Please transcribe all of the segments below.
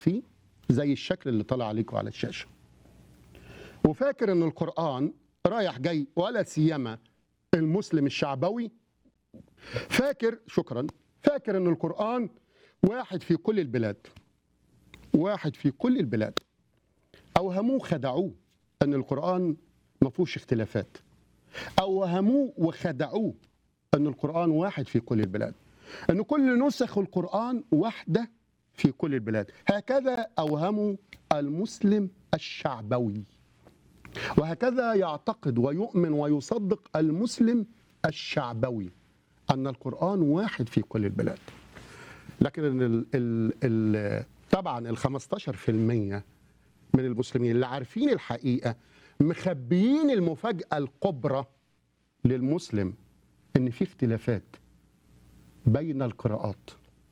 فيه زي الشكل اللي طلع عليكم على الشاشه وفاكر ان القران رايح جاي ولا سيما المسلم الشعبوي فاكر شكرا فاكر ان القران واحد في كل البلاد واحد في كل البلاد اوهموه خدعوه ان القران ما فيهوش اختلافات اوهموه وخدعوه ان القران واحد في كل البلاد ان كل نسخ القران واحده في كل البلاد هكذا اوهموا المسلم الشعبوي وهكذا يعتقد ويؤمن ويصدق المسلم الشعبوي ان القران واحد في كل البلاد لكن ال ال ال طبعا ال 15% من المسلمين اللي عارفين الحقيقه مخبيين المفاجاه الكبرى للمسلم ان في اختلافات بين القراءات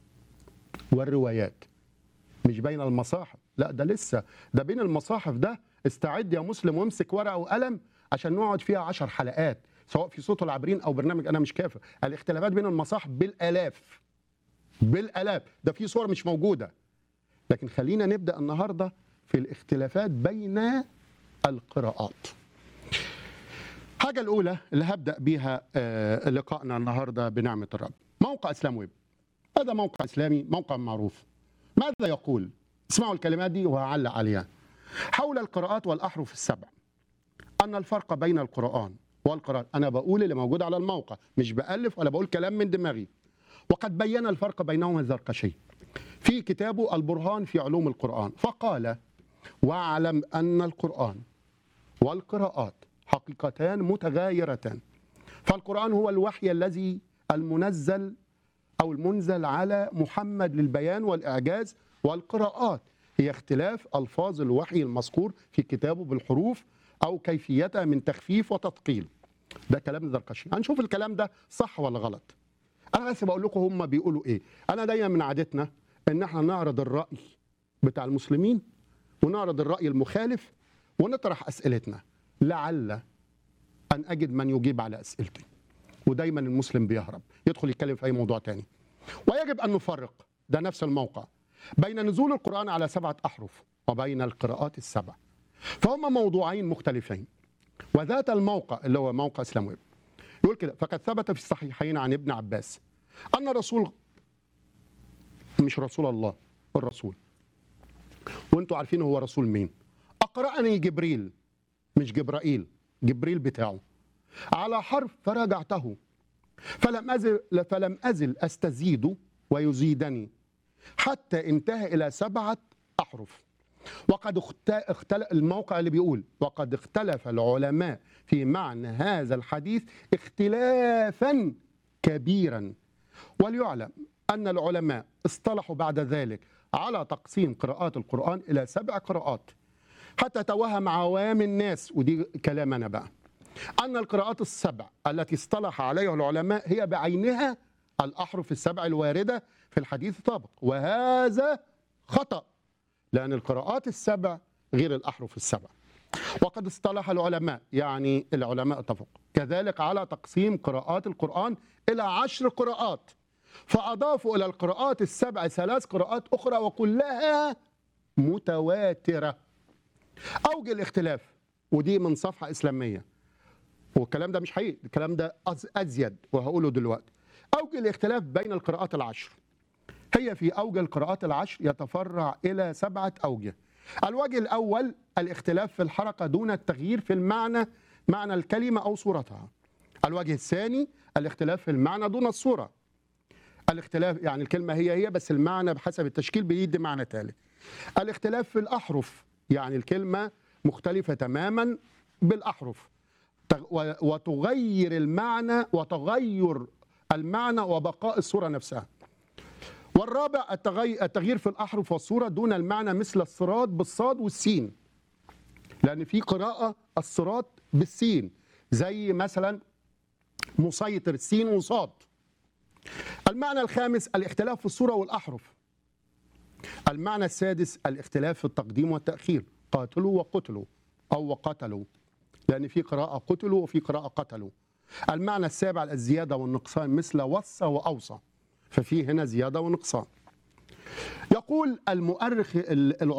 والروايات مش بين المصاحف لا ده لسه ده بين المصاحف ده استعد يا مسلم وامسك ورقه وقلم عشان نقعد فيها عشر حلقات سواء في صوت العابرين او برنامج انا مش كافر الاختلافات بين المصاحف بالالاف بالالاف ده في صور مش موجوده لكن خلينا نبدا النهارده في الاختلافات بين القراءات الحاجه الاولى اللي هبدا بيها آه، لقائنا النهارده بنعمه الرب موقع اسلام ويب هذا موقع اسلامي موقع معروف ماذا يقول اسمعوا الكلمات دي وهعلق عليها حول القراءات والاحرف السبع ان الفرق بين القران والقراءات انا بقول اللي موجود على الموقع مش بالف ولا بقول كلام من دماغي وقد بين الفرق بينهما الزركشي في كتابه البرهان في علوم القرآن فقال واعلم أن القرآن والقراءات حقيقتان متغايرتان فالقرآن هو الوحي الذي المنزل أو المنزل على محمد للبيان والإعجاز والقراءات هي اختلاف ألفاظ الوحي المذكور في كتابه بالحروف أو كيفيتها من تخفيف وتثقيل ده كلام الزركشي هنشوف الكلام ده صح ولا غلط انا بس بقول لكم هم بيقولوا ايه انا دايما من عادتنا ان احنا نعرض الراي بتاع المسلمين ونعرض الراي المخالف ونطرح اسئلتنا لعل ان اجد من يجيب على اسئلتي ودايما المسلم بيهرب يدخل يتكلم في اي موضوع تاني ويجب ان نفرق ده نفس الموقع بين نزول القران على سبعه احرف وبين القراءات السبع فهما موضوعين مختلفين وذات الموقع اللي هو موقع اسلام ويب يقول كده فقد ثبت في الصحيحين عن ابن عباس ان الرسول مش رسول الله الرسول وانتوا عارفين هو رسول مين اقرأني جبريل مش جبرائيل جبريل بتاعه على حرف فرجعته فلم أزل فلم أزل أستزيد ويزيدني حتى انتهى إلى سبعة أحرف وقد اخت- اختلف الموقع اللي بيقول وقد اختلف العلماء في معنى هذا الحديث اختلافا كبيرا وليعلم أن العلماء اصطلحوا بعد ذلك على تقسيم قراءات القرآن إلى سبع قراءات حتى توهم عوام الناس ودي كلام أنا بقى أن القراءات السبع التي اصطلح عليها العلماء هي بعينها الأحرف السبع الواردة في الحديث السابق وهذا خطأ لأن القراءات السبع غير الأحرف السبع وقد اصطلح العلماء يعني العلماء اتفقوا كذلك على تقسيم قراءات القرآن إلى عشر قراءات فأضافوا إلى القراءات السبع ثلاث قراءات أخرى وكلها متواترة أوجه الاختلاف ودي من صفحة إسلامية والكلام ده مش حقيقي الكلام ده أز- أزيد وهقوله دلوقتي أوجه الاختلاف بين القراءات العشر هي في أوجه القراءات العشر يتفرع إلى سبعة أوجه الوجه الأول الاختلاف في الحركة دون التغيير في المعنى معنى الكلمة أو صورتها الوجه الثاني الاختلاف في المعنى دون الصورة الاختلاف يعني الكلمة هي هي بس المعنى بحسب التشكيل بيدي معنى ثالث الاختلاف في الأحرف يعني الكلمة مختلفة تماما بالأحرف تغ- و- وتغير المعنى وتغير المعنى وبقاء الصورة نفسها والرابع التغي- التغيير في الأحرف والصورة دون المعنى مثل الصراط بالصاد والسين لأن في قراءة الصراط بالسين زي مثلا مسيطر سين وصاد المعنى الخامس الاختلاف في الصورة والأحرف المعنى السادس الاختلاف في التقديم والتأخير قاتلوا وقتلوا أو وقتلوا لأن في قراءة قتلوا وفي قراءة قتلوا المعنى السابع الزيادة والنقصان مثل وصى وأوصى ففي هنا زيادة ونقصان يقول المؤرخ ال-